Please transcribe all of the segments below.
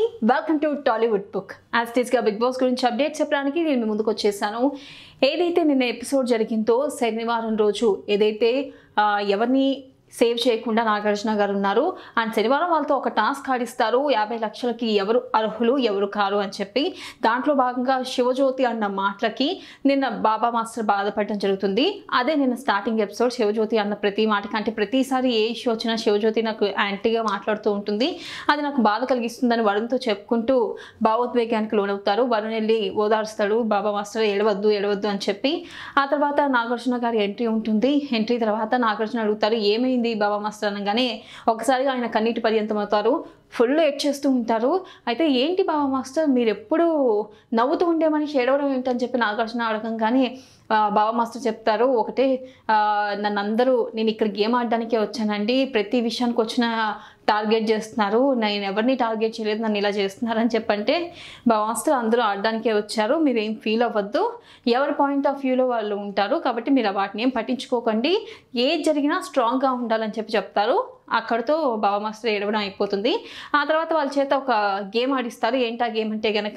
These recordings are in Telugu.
వెల్కమ్ టు టాలీవుడ్ బుక్ యాజ్ గా బిగ్ బాస్ గురించి అప్డేట్ చెప్పడానికి నేను మీ ముందుకు వచ్చేసాను ఏదైతే నిన్న ఎపిసోడ్ జరిగిందో శనివారం రోజు ఏదైతే ఆ, ఎవరిని సేవ్ చేయకుండా నాగార్జున గారు ఉన్నారు అండ్ శనివారం వాళ్ళతో ఒక టాస్క్ ఆడిస్తారు యాభై లక్షలకి ఎవరు అర్హులు ఎవరు కారు అని చెప్పి దాంట్లో భాగంగా శివజ్యోతి అన్న మాటలకి నిన్న బాబా మాస్టర్ బాధపడడం జరుగుతుంది అదే నిన్న స్టార్టింగ్ ఎపిసోడ్ శివజ్యోతి అన్న ప్రతి మాటకి అంటే ప్రతిసారి ఏ ఇష్యూ వచ్చినా శివజ్యోతి నాకు యాంటీగా మాట్లాడుతూ ఉంటుంది అది నాకు బాధ కలిగిస్తుందని వరుణ్తో చెప్పుకుంటూ భావోద్వేగానికి లోనవుతారు వరుణ్ వెళ్ళి ఓదారుస్తాడు బాబా మాస్టర్ ఎడవద్దు ఎడవద్దు అని చెప్పి ఆ తర్వాత నాగార్జున గారి ఎంట్రీ ఉంటుంది ఎంట్రీ తర్వాత నాగార్జున అడుగుతారు ఏమైంది బాబా మాస్టర్ అనగానే ఒకసారిగా ఆయన కన్నీటి పర్యంతం అవుతారు ఫుల్ ఎడ్ చేస్తూ ఉంటారు అయితే ఏంటి బాబా మాస్టర్ మీరు ఎప్పుడు నవ్వుతూ ఉండే మనిషి ఏడవడం ఏంటని చెప్పి నాగార్జున అడగంగానే ఆ, బాబా మాస్టర్ చెప్తారు ఒకటే ఆ, నన్ను అందరూ నేను ఇక్కడ గేమ్ ఆడడానికే వచ్చానండి ప్రతి విషయానికి వచ్చిన టార్గెట్ చేస్తున్నారు నేను ఎవరిని టార్గెట్ చేయలేదు నన్ను ఇలా చేస్తున్నారని చెప్పంటే బాబా మాస్టర్ అందరూ ఆడడానికే వచ్చారు మీరు ఏం ఫీల్ అవ్వద్దు ఎవరి పాయింట్ ఆఫ్ వ్యూలో వాళ్ళు ఉంటారు కాబట్టి మీరు వాటిని ఏం పట్టించుకోకండి ఏది జరిగినా స్ట్రాంగ్గా ఉండాలని చెప్పి చెప్తారు అక్కడితో బాబా మాస్టర్ ఏడవడం అయిపోతుంది ఆ తర్వాత వాళ్ళ చేత ఒక గేమ్ ఆడిస్తారు ఏంటా గేమ్ అంటే గనక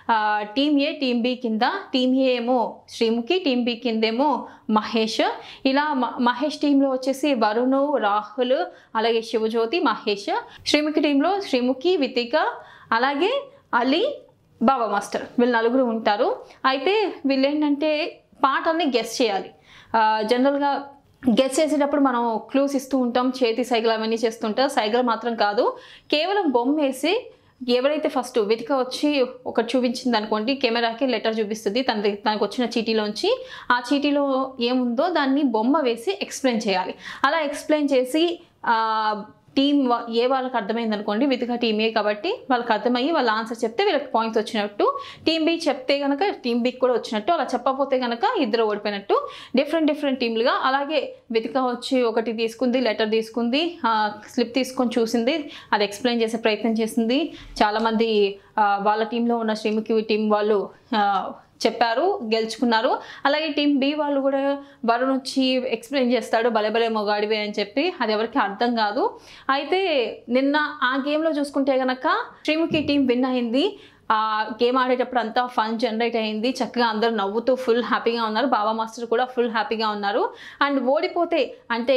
టీమ్ ఏ టీమ్ బి కింద టీమ్ ఏ ఏమో శ్రీముఖి టీమ్ బి కిందేమో మహేష్ ఇలా మ- మహేష్ టీంలో వచ్చేసి వరుణ్ రాహుల్ అలాగే శివజ్యోతి మహేష్ శ్రీముఖి టీంలో శ్రీముఖి వితిక అలాగే అలీ బాబా మాస్టర్ వీళ్ళు నలుగురు ఉంటారు అయితే వీళ్ళు ఏంటంటే పాటల్ని గెస్ చేయాలి ఆ, జనరల్గా గెస్ చేసేటప్పుడు మనం క్లూస్ ఇస్తూ ఉంటాం చేతి సైకిల్ అవన్నీ చేస్తుంటాం సైకిల్ మాత్రం కాదు కేవలం బొమ్మ వేసి ఎవరైతే ఫస్ట్ వెతిక వచ్చి ఒకటి చూపించింది అనుకోండి కెమెరాకి లెటర్ చూపిస్తుంది తన దగ్గర- తనకు వచ్చిన చీటీలోంచి ఆ చీటీలో ఏముందో దాన్ని బొమ్మ వేసి ఎక్స్ప్లెయిన్ చేయాలి అలా ఎక్స్ప్లెయిన్ చేసి ఆ, టీం వా- ఏ వాళ్ళకి అర్థమైంది అనుకోండి వితిక టీం ఏ కాబట్టి వాళ్ళకి అర్థమయ్యి వాళ్ళ ఆన్సర్ చెప్తే వీళ్ళకి పాయింట్స్ వచ్చినట్టు టీం బి చెప్తే కనుక టీం బికి కూడా వచ్చినట్టు అలా చెప్పకపోతే కనుక ఇద్దరు ఓడిపోయినట్టు డిఫరెంట్ డిఫరెంట్ టీంలుగా అలాగే వితిక వచ్చి ఒకటి తీసుకుంది లెటర్ తీసుకుంది స్లిప్ తీసుకొని చూసింది అది ఎక్స్ప్లెయిన్ చేసే ప్రయత్నం చేసింది చాలామంది ఆ, వాళ్ళ టీంలో ఉన్న శ్రీముఖి టీం వాళ్ళు ఆ, చెప్పారు గెలుచుకున్నారు అలాగే టీం బి వాళ్ళు కూడా వరుణ్ వచ్చి ఎక్స్ప్లెయిన్ చేస్తాడు భలే భలే మొగాడివే అని చెప్పి అది ఎవరికి అర్థం కాదు అయితే నిన్న ఆ గేమ్లో చూసుకుంటే గనక శ్రీముఖి టీం విన్ అయింది ఆ గేమ్ ఆడేటప్పుడు అంతా ఫన్ జనరేట్ అయింది చక్కగా అందరూ నవ్వుతూ ఫుల్ హ్యాపీగా ఉన్నారు బాబా మాస్టర్ కూడా ఫుల్ హ్యాపీగా ఉన్నారు అండ్ ఓడిపోతే అంటే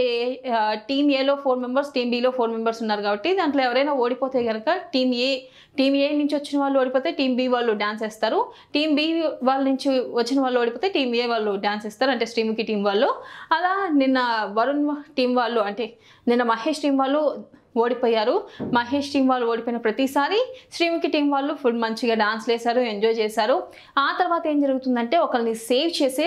టీం ఏలో ఫోర్ మెంబర్స్ టీం బిలో ఫోర్ మెంబర్స్ ఉన్నారు కాబట్టి దాంట్లో ఎవరైనా ఓడిపోతే కనుక టీం ఏ టీం ఏ నుంచి వచ్చిన వాళ్ళు ఓడిపోతే టీం బి వాళ్ళు డాన్స్ వేస్తారు టీం బి వాళ్ళ నుంచి వచ్చిన వాళ్ళు ఓడిపోతే టీం ఏ వాళ్ళు డాన్స్ వేస్తారు అంటే శ్రీముఖి టీం వాళ్ళు అలా నిన్న వరుణ్ టీం వాళ్ళు అంటే నిన్న మహేష్ టీం వాళ్ళు ఓడిపోయారు మహేష్ టీం వాళ్ళు ఓడిపోయిన ప్రతిసారి శ్రీముఖి టీం వాళ్ళు ఫుల్ మంచిగా డాన్స్ వేశారు ఎంజాయ్ చేశారు ఆ తర్వాత ఏం జరుగుతుందంటే ఒకరిని సేవ్ చేసే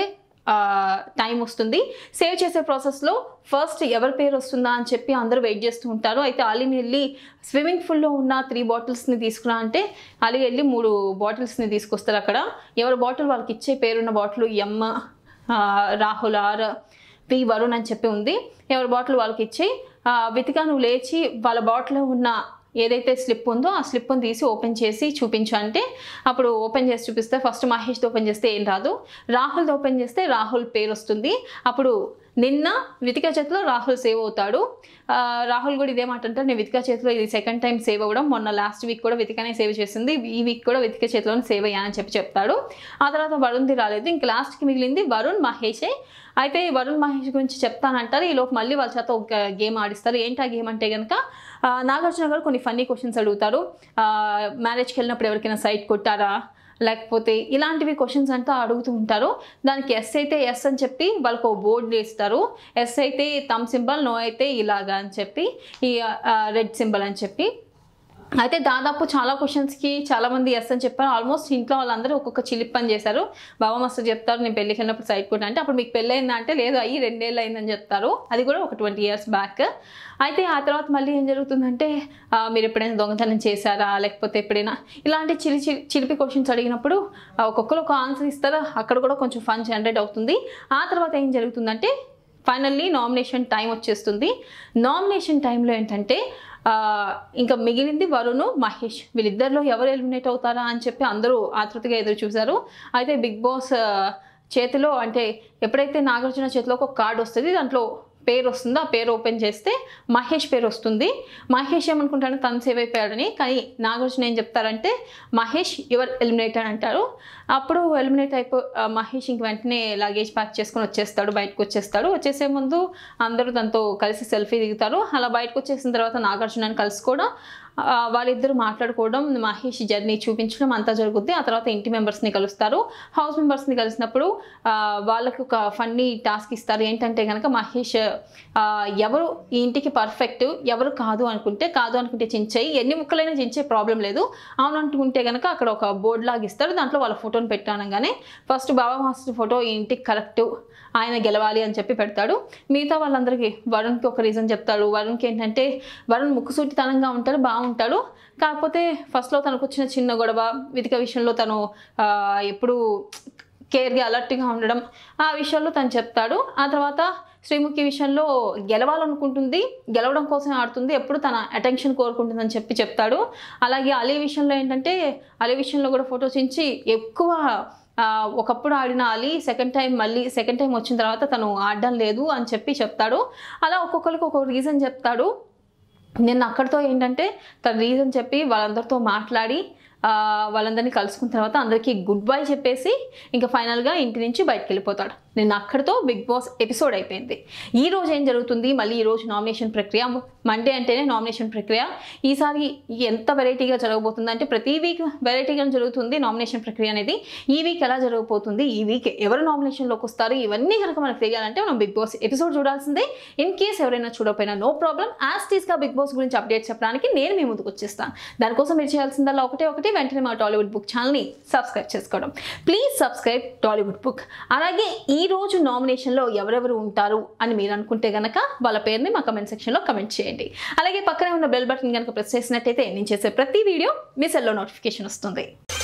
టైం వస్తుంది సేవ్ చేసే ప్రాసెస్లో ఫస్ట్ ఎవరి పేరు వస్తుందా అని చెప్పి అందరూ వెయిట్ చేస్తూ ఉంటారు అయితే అలీని వెళ్ళి స్విమ్మింగ్ పూల్లో ఉన్న త్రీ బాటిల్స్ని తీసుకురా అంటే అలీ వెళ్ళి మూడు బాటిల్స్ని తీసుకొస్తారు అక్కడ ఎవరి బాటిల్ వాళ్ళకి ఇచ్చే పేరున్న బాటిల్ ఎమ్ ఆ, రాహుల్ ఆర్ పి వరుణ్ అని చెప్పి ఉంది ఎవరి బాటిల్ వాళ్ళకి ఇచ్చి ఆ, వితిక నువ్వు లేచి వాళ్ళ బాటిల్లో ఉన్న ఏదైతే స్లిప్ ఉందో ఆ స్లిప్ని తీసి ఓపెన్ చేసి చూపించు అంటే అప్పుడు ఓపెన్ చేసి చూపిస్తే ఫస్ట్ మహేష్ది ఓపెన్ చేస్తే ఏం రాదు రాహుల్ది ఓపెన్ చేస్తే రాహుల్ పేరు వస్తుంది అప్పుడు నిన్న వితిక చేతిలో రాహుల్ సేవ్ అవుతాడు ఆ, రాహుల్ కూడా ఇదే మాట అంటారు నేను వితిక చేతిలో ఇది సెకండ్ టైం సేవ్ అవ్వడం మొన్న లాస్ట్ వీక్ కూడా వితికనే సేవ్ చేసింది ఈ వీక్ కూడా వితిక చేతిలోనే సేవ్ అయ్యానని చెప్పి చెప్తాడు ఆ తర్వాత వరుణ్ది రాలేదు ఇంక లాస్ట్కి మిగిలింది వరుణ్ మహేషే అయితే ఈ వరుణ్ మహేష్ గురించి చెప్తానంటారు ఈలోపు మళ్ళీ వాళ్ళ చేత ఒక గేమ్ ఆడిస్తారు ఏంటి ఆ గేమ్ అంటే కనుక ఆ, నాగార్జున గారు కొన్ని ఫన్నీ క్వశ్చన్స్ అడుగుతారు మ్యారేజ్కి వెళ్ళినప్పుడు ఎవరికైనా సైట్ కొట్టారా లేకపోతే ఇలాంటివి క్వశ్చన్స్ అంతా అడుగుతూ ఉంటారు దానికి ఎస్ అయితే ఎస్ అని చెప్పి వాళ్ళకు ఒక బోర్డు ఇస్తారు ఎస్ అయితే తమ్ సింబల్ నో అయితే ఇలాగా అని చెప్పి ఈ రెడ్ సింబల్ అని చెప్పి అయితే దాదాపు చాలా క్వశ్చన్స్కి చాలామంది ఎస్ అని చెప్పారు ఆల్మోస్ట్ ఇంట్లో వాళ్ళందరూ ఒక్కొక్క చిలిప్ పని చేశారు బాబా మాస్టర్ చెప్తారు నేను పెళ్ళికి వెళ్ళినప్పుడు సైడ్ కొట్టా అంటే అప్పుడు మీకు పెళ్ళి అయిందా అంటే లేదు అయ్యి రెండేళ్ళు అయిందని చెప్తారు అది కూడా ఒక ట్వంటీ ఇయర్స్ బ్యాక్ అయితే ఆ తర్వాత మళ్ళీ ఏం జరుగుతుందంటే ఆ, మీరు ఎప్పుడైనా దొంగతనం చేశారా లేకపోతే ఎప్పుడైనా ఇలాంటి చిలి చిలి చిలిపి క్వశ్చన్స్ అడిగినప్పుడు ఆ, ఒక్కొక్కరు ఒక ఆన్సర్ ఇస్తారా అక్కడ కూడా కొంచెం ఫన్ జనరేట్ అవుతుంది ఆ తర్వాత ఏం జరుగుతుందంటే ఫైనల్లీ నామినేషన్ టైం వచ్చేస్తుంది నామినేషన్ టైంలో ఏంటంటే ఆ, ఇంకా మిగిలింది వరుణ్ మహేష్ వీళ్ళిద్దరిలో ఎవరు ఎలిమినేట్ అవుతారా అని చెప్పి అందరూ ఆతృతగా ఎదురు చూశారు అయితే బిగ్ బాస్ ఆ, చేతిలో అంటే ఎప్పుడైతే నాగార్జున చేతిలో ఒక కార్డు వస్తుంది దాంట్లో పేరు వస్తుంది ఆ పేరు ఓపెన్ చేస్తే మహేష్ పేరు వస్తుంది మహేష్ ఏమనుకుంటాడు తను సేవ్ అయిపోయాడని కానీ నాగార్జున ఏం చెప్తారంటే మహేష్ యువర్ ఎలిమినేటెడ్ అంటారు అప్పుడు ఎలిమినేట్ అయిపో ఆ, మహేష్ ఇంక వెంటనే లగేజ్ ప్యాక్ చేసుకొని వచ్చేస్తాడు బయటకు వచ్చేస్తాడు వచ్చేసే ముందు అందరూ తనతో కలిసి సెల్ఫీ దిగుతారు అలా బయటకు వచ్చేసిన తర్వాత నాగార్జునని కలుసుకోవడం ఆ, వాళ్ళిద్దరూ మాట్లాడుకోవడం మహేష్ జర్నీ చూపించడం అంతా జరుగుద్ది ఆ తర్వాత ఇంటి మెంబర్స్ని కలుస్తారు హౌస్ మెంబర్స్ని కలిసినప్పుడు ఆ, వాళ్ళకు ఒక ఫన్నీ టాస్క్ ఇస్తారు ఏంటంటే కనుక మహేష్ ఆ, ఎవరు ఈ ఇంటికి పర్ఫెక్ట్ ఎవరు కాదు అనుకుంటే కాదు అనుకుంటే చించేయి ఎన్ని ముక్కలైనా చించే ప్రాబ్లం లేదు అవును అనుకుంటే కనుక అక్కడ ఒక బోర్డు లాగా ఇస్తారు దాంట్లో వాళ్ళ ఫోటోని పెట్టానగానే ఫస్ట్ బాబా మాస్టర్ ఫోటో ఈ ఇంటికి కరెక్ట్ ఆయన గెలవాలి అని చెప్పి పెడతాడు మిగతా వాళ్ళందరికీ వరుణ్కి ఒక రీజన్ చెప్తాడు వరుణ్కి ఏంటంటే వరుణ్ ముక్కుసూటితనంగా ఉంటాడు బాగుంటాడు కాకపోతే ఫస్ట్లో తనకు వచ్చిన చిన్న గొడవ విధిక విషయంలో తను ఆ, ఎప్పుడు కేర్గా అలర్ట్గా ఉండడం ఆ విషయాల్లో తను చెప్తాడు ఆ తర్వాత శ్రీముఖి విషయంలో గెలవాలనుకుంటుంది గెలవడం కోసం ఆడుతుంది ఎప్పుడు తన అటెన్షన్ కోరుకుంటుందని చెప్పి చెప్తాడు అలాగే అలీ విషయంలో ఏంటంటే అలీ విషయంలో కూడా ఫొటోస్ ఇచ్చి ఎక్కువ ఆ, ఒకప్పుడు ఆడిన అలీ సెకండ్ టైం మళ్ళీ సెకండ్ టైం వచ్చిన తర్వాత తను ఆడడం లేదు అని చెప్పి చెప్తాడు అలా ఒక్కొక్కరికి ఒక్కొక్క రీజన్ చెప్తాడు నేను అక్కడితో ఏంటంటే తన రీజన్ చెప్పి వాళ్ళందరితో మాట్లాడి ఆ, వాళ్ళందరినీ కలుసుకున్న తర్వాత అందరికీ గుడ్ బై చెప్పేసి ఇంకా ఫైనల్గా ఇంటి నుంచి బయటకు వెళ్ళిపోతాడు నేను అక్కడితో బిగ్ బాస్ ఎపిసోడ్ అయిపోయింది ఈ రోజు ఏం జరుగుతుంది మళ్ళీ ఈ రోజు నామినేషన్ ప్రక్రియ మండే అంటేనే నామినేషన్ ప్రక్రియ ఈసారి ఎంత వెరైటీగా జరగబోతుంది అంటే ప్రతి వీక్ వెరైటీగా జరుగుతుంది నామినేషన్ ప్రక్రియ అనేది ఈ వీక్ ఎలా జరగబోతుంది ఈ వీక్ ఎవరు నామినేషన్లోకి వస్తారు ఇవన్నీ కనుక మనకు తెలియాలంటే మనం బిగ్ బాస్ ఎపిసోడ్ చూడాల్సిందే ఇన్ కేస్ ఎవరైనా చూడకపోయినా నో ప్రాబ్లం యాజ్ టీస్గా బిగ్ బాస్ గురించి అప్డేట్ చెప్పడానికి నేను మీ ముందుకు వచ్చేస్తాను దానికోసం మీరు చేయాల్సిందల్లా ఒకటే ఒకటి వెంటనే మా టాలీవుడ్ బుక్ ఛానల్ని సబ్స్క్రైబ్ చేసుకోవడం ప్లీజ్ సబ్స్క్రైబ్ టాలీవుడ్ బుక్ అలాగే ఈ రోజు నామినేషన్లో ఎవరెవరు ఉంటారు అని మీరు అనుకుంటే గనక వాళ్ళ పేరుని మా కమెంట్ సెక్షన్లో కమెంట్ చేయండి అలాగే పక్కనే ఉన్న బెల్ బటన్ కనుక ప్రెస్ చేసినట్టయితే నేను చేసే ప్రతి వీడియో మీ సెల్లో నోటిఫికేషన్ వస్తుంది